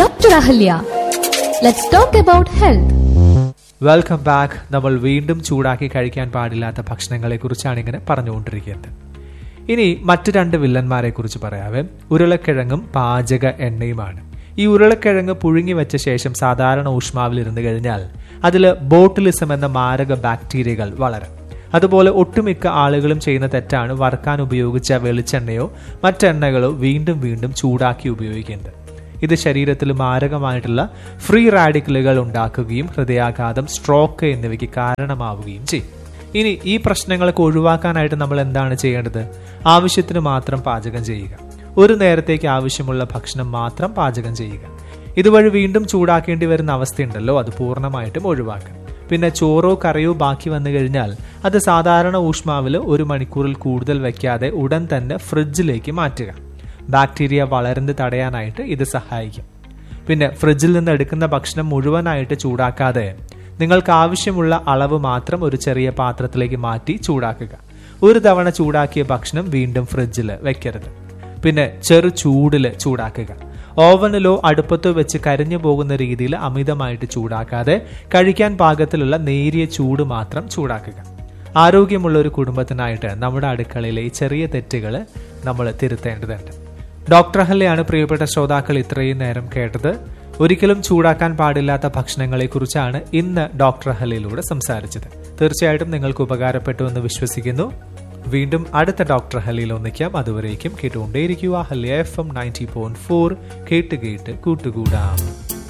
Dr. Ahalya. Let's talk about health. Welcome back നമ്മൾ വീണ്ടും ചൂടാക്കി കഴിക്കാൻ പാടില്ലാത്ത ഭക്ഷണങ്ങളെ കുറിച്ചാണ് ഇങ്ങനെ പറഞ്ഞുകൊണ്ടിരിക്കുന്നത് ഇനി മറ്റു രണ്ട് വില്ലന്മാരെ കുറിച്ച് പറയാവേ ഉരുളക്കിഴങ്ങും പാചക എണ്ണയുമാണ് ഈ ഉരുളക്കിഴങ്ങ് പുഴുങ്ങി വെച്ച ശേഷം സാധാരണ ഊഷ്മാവിൽ ഇരുന്ന് കഴിഞ്ഞാൽ അതിൽ ബോട്ടിലിസം എന്ന മാരക ബാക്ടീരിയകൾ വളരും അതുപോലെ ഒട്ടുമിക്ക ആളുകളും ചെയ്യുന്ന തെറ്റാണ് വറുക്കാൻ ഉപയോഗിച്ച വെളിച്ചെണ്ണയോ മറ്റെണ്ണകളോ വീണ്ടും വീണ്ടും ചൂടാക്കി ഉപയോഗിക്കുന്നത് ഇത് ശരീരത്തിൽ മാരകമായിട്ടുള്ള ഫ്രീ റാഡിക്കലുകൾ ഉണ്ടാക്കുകയും ഹൃദയാഘാതം സ്ട്രോക്ക് എന്നിവയ്ക്ക് കാരണമാവുകയും ചെയ്യും ഇനി ഈ പ്രശ്നങ്ങളൊക്കെ ഒഴിവാക്കാനായിട്ട് നമ്മൾ എന്താണ് ചെയ്യേണ്ടത് ആവശ്യത്തിന് മാത്രം പാചകം ചെയ്യുക ഒരു നേരത്തേക്ക് ആവശ്യമുള്ള ഭക്ഷണം മാത്രം പാചകം ചെയ്യുക ഇതുവഴി വീണ്ടും ചൂടാക്കേണ്ടി വരുന്ന അവസ്ഥയുണ്ടല്ലോ അത് പൂർണ്ണമായിട്ടും ഒഴിവാക്കുക പിന്നെ ചോറോ കറിയോ ബാക്കി വന്നു കഴിഞ്ഞാൽ അത് സാധാരണ ഊഷ്മാവിൽ ഒരു മണിക്കൂറിൽ കൂടുതൽ വെക്കാതെ ഉടൻ തന്നെ ഫ്രിഡ്ജിലേക്ക് മാറ്റുക ബാക്ടീരിയ വളരുന്നത് തടയാനായിട്ട് ഇത് സഹായിക്കും പിന്നെ ഫ്രിഡ്ജിൽ നിന്ന് എടുക്കുന്ന ഭക്ഷണം മുഴുവനായിട്ട് ചൂടാക്കാതെ നിങ്ങൾക്ക് ആവശ്യമുള്ള അളവ് മാത്രം ഒരു ചെറിയ പാത്രത്തിലേക്ക് മാറ്റി ചൂടാക്കുക ഒരു തവണ ചൂടാക്കിയ ഭക്ഷണം വീണ്ടും ഫ്രിഡ്ജിൽ വെക്കരുത് പിന്നെ ചെറു ചൂടിൽ ചൂടാക്കുക ഓവനിലോ അടുപ്പത്തോ വെച്ച് കരിഞ്ഞു പോകുന്ന രീതിയിൽ അമിതമായിട്ട് ചൂടാക്കാതെ കഴിക്കാൻ പാകത്തിലുള്ള നേരിയ ചൂട് മാത്രം ചൂടാക്കുക ആരോഗ്യമുള്ള ഒരു കുടുംബത്തിനായിട്ട് നമ്മുടെ അടുക്കളയിലെ ഈ ചെറിയ തെറ്റുകൾ നമ്മൾ തിരുത്തേണ്ടതുണ്ട് ഡോക്ടർ ഹല്ലയാണ് പ്രിയപ്പെട്ട ശ്രോതാക്കൾ ഇത്രയും നേരം കേട്ടത് ഒരിക്കലും ചൂടാക്കാൻ പാടില്ലാത്ത ഭക്ഷണങ്ങളെക്കുറിച്ചാണ് ഇന്ന് ഡോക്ടർ ഹല്ലയിലൂടെ സംസാരിച്ചത് തീർച്ചയായിട്ടും നിങ്ങൾക്ക് ഉപകാരപ്പെട്ടു എന്ന് വിശ്വസിക്കുന്നു വീണ്ടും അടുത്ത ഡോക്ടർ ഹല്ലിയിൽ ഒന്നിക്കാം അതുവരേക്കും കേട്ടുകൊണ്ടേയിരിക്കുക ഹല്ലിയ F M ninety point four കേട്ട് കേട്ട് കൂട്ടുകൂടാം